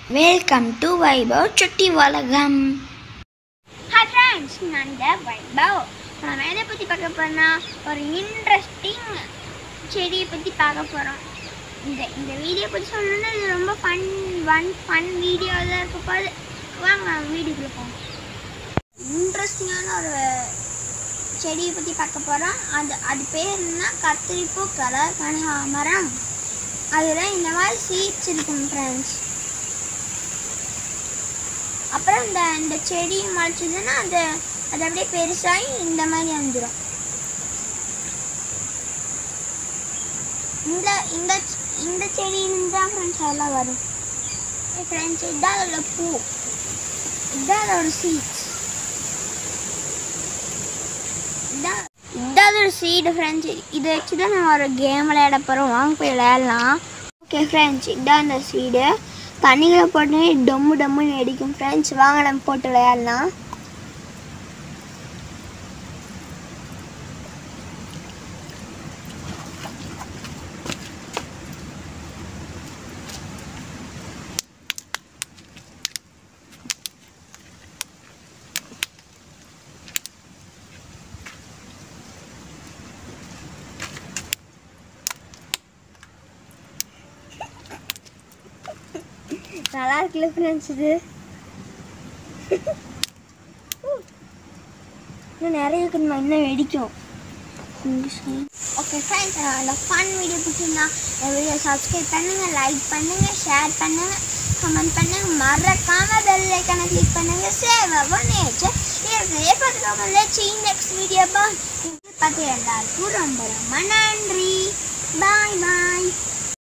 welcome to Vaibhav சுட்டி உலகம் hi friends நான் இந்த வைபவ் நம்ம எதை பற்றி பார்க்க போறோம்னா ஒரு இன்ட்ரெஸ்டிங் செடியை பற்றி பார்க்க போகிறோம் இந்த இந்த வீடியோ பற்றி சொல்லணும்னா இது ரொம்ப ஃபன் ஒன் ஃபன் வீடியோ தான் இருக்க போகுது வாங்க வீடியோக்குள்ளே போவோம் இன்ட்ரெஸ்டிங்கான ஒரு செடியை பற்றி பார்க்க போகிறோம் அது அது பேர் என்ன கத்திரிப்பூ கலர் கனகாமரம் அதில் இந்த மாதிரி சீட்ஸ் இருக்கும் ஃப்ரெண்ட்ஸ் அப்புறம் இந்த இந்த செடி முளைச்சதுன்னா அது அது அப்படியே பெருசாகி இந்த மாதிரி வந்துடும் இந்த இந்த இந்த செடியிலிருந்து தான் ஃப்ரெண்ட்ஸ் அதெல்லாம் வரும் ஃப்ரெண்ட்ஸ் இதான் அதோட பூ இதான் அதோட சீட்ஸ் இதான் இதான் அதோட சீடு ஃப்ரெண்ட்ஸ் இதை வச்சு தான் நம்ம ஒரு கேம் விளையாட போகிறோம் வாங்க போய் விளையாடலாம் ஓகே ஃப்ரெண்ட்ஸ் இதான் அந்த சீடு தண்ணிகளை போட்டு டொம்மு டொம்முன்னு அடிக்கும் ஃப்ரெண்ட்ஸ் வாங்க நம்ம போட்டு விளையாடலாம் நல்லா இருக்குல்ல ஃப்ரெண்ட்ஸ் இது இன்னும் நிறைய இருக்குமா இன்னும் வெடிக்கும் ஓகே ஃப்ரெண்ட்ஸ் இந்த ஃபன் வீடியோ பிடிச்சிருந்தா இந்த வீடியோ சப்ஸ்கிரைப் பண்ணுங்கள் லைக் பண்ணுங்கள் ஷேர் பண்ணுங்கள் கமெண்ட் பண்ணுங்கள் மறக்காமல் பெல் ஐக்கானை கிளிக் பண்ணுங்கள் சேவ் நேச்சர் இருக்கிறதே பார்த்துக்கோங்க லெட்ஸ் நெக்ஸ்ட் வீடியோ பா பார்த்து எல்லாருக்கும் ரொம்ப ரொம்ப நன்றி